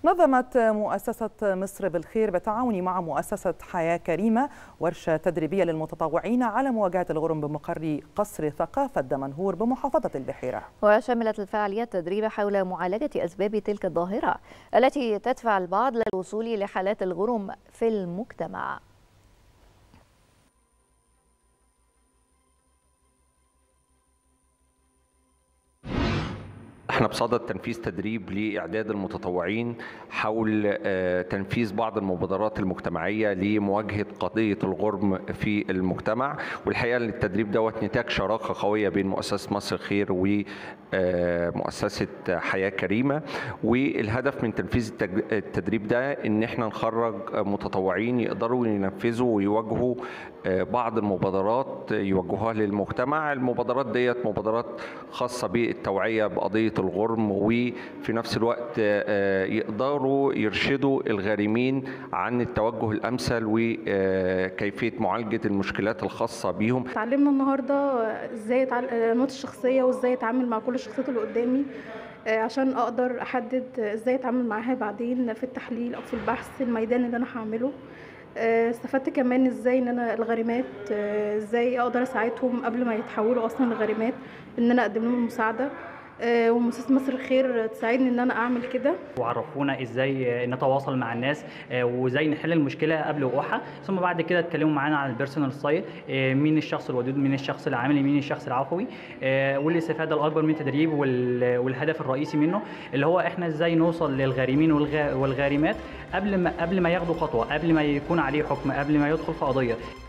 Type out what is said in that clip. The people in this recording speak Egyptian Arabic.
نظمت مؤسسة مصر بالخير بالتعاون مع مؤسسة حياة كريمة ورشة تدريبية للمتطوعين على مواجهة الغرم بمقر قصر ثقافة دمنهور بمحافظة البحيرة وشملت الفعاليات تدريب حول معالجة أسباب تلك الظاهرة التي تدفع البعض للوصول لحالات الغرم في المجتمع احنا بصدد تنفيذ تدريب لاعداد المتطوعين حول تنفيذ بعض المبادرات المجتمعيه لمواجهه قضيه الغرم في المجتمع والحقيقه التدريب دوت نتاج شراكه قويه بين مؤسسه مصر الخير ومؤسسه حياه كريمه والهدف من تنفيذ التدريب ده ان احنا نخرج متطوعين يقدروا ينفذوا ويواجهوا بعض المبادرات يوجهوها للمجتمع المبادرات ديت مبادرات خاصه بالتوعيه بقضيه الغرم وفي نفس الوقت يقدروا يرشدوا الغارمين عن التوجه الامثل وكيفيه معالجه المشكلات الخاصه بيهم. اتعلمنا النهارده ازاي انماط الشخصيه وازاي اتعامل مع كل الشخصيات اللي قدامي عشان اقدر احدد ازاي اتعامل معاها بعدين في التحليل او في البحث الميداني اللي انا هعمله. استفدت كمان ازاي ان انا الغارمات ازاي اقدر اساعدهم قبل ما يتحولوا اصلا لغارمات ان انا اقدم لهم المساعده ومؤسسه مصر الخير تساعدني ان انا اعمل كده وعرفونا ازاي نتواصل مع الناس وازاي نحل المشكله قبل وقوعها ثم بعد كده اتكلموا معانا عن البيرسونال ستايل مين الشخص الودود مين الشخص العاملي مين الشخص العفوي والاستفاده الاكبر من التدريب والهدف الرئيسي منه اللي هو احنا ازاي نوصل للغارمين والغارمات قبل ما قبل ما ياخدوا خطوه قبل ما يكون عليه حكم قبل ما يدخل في قضيه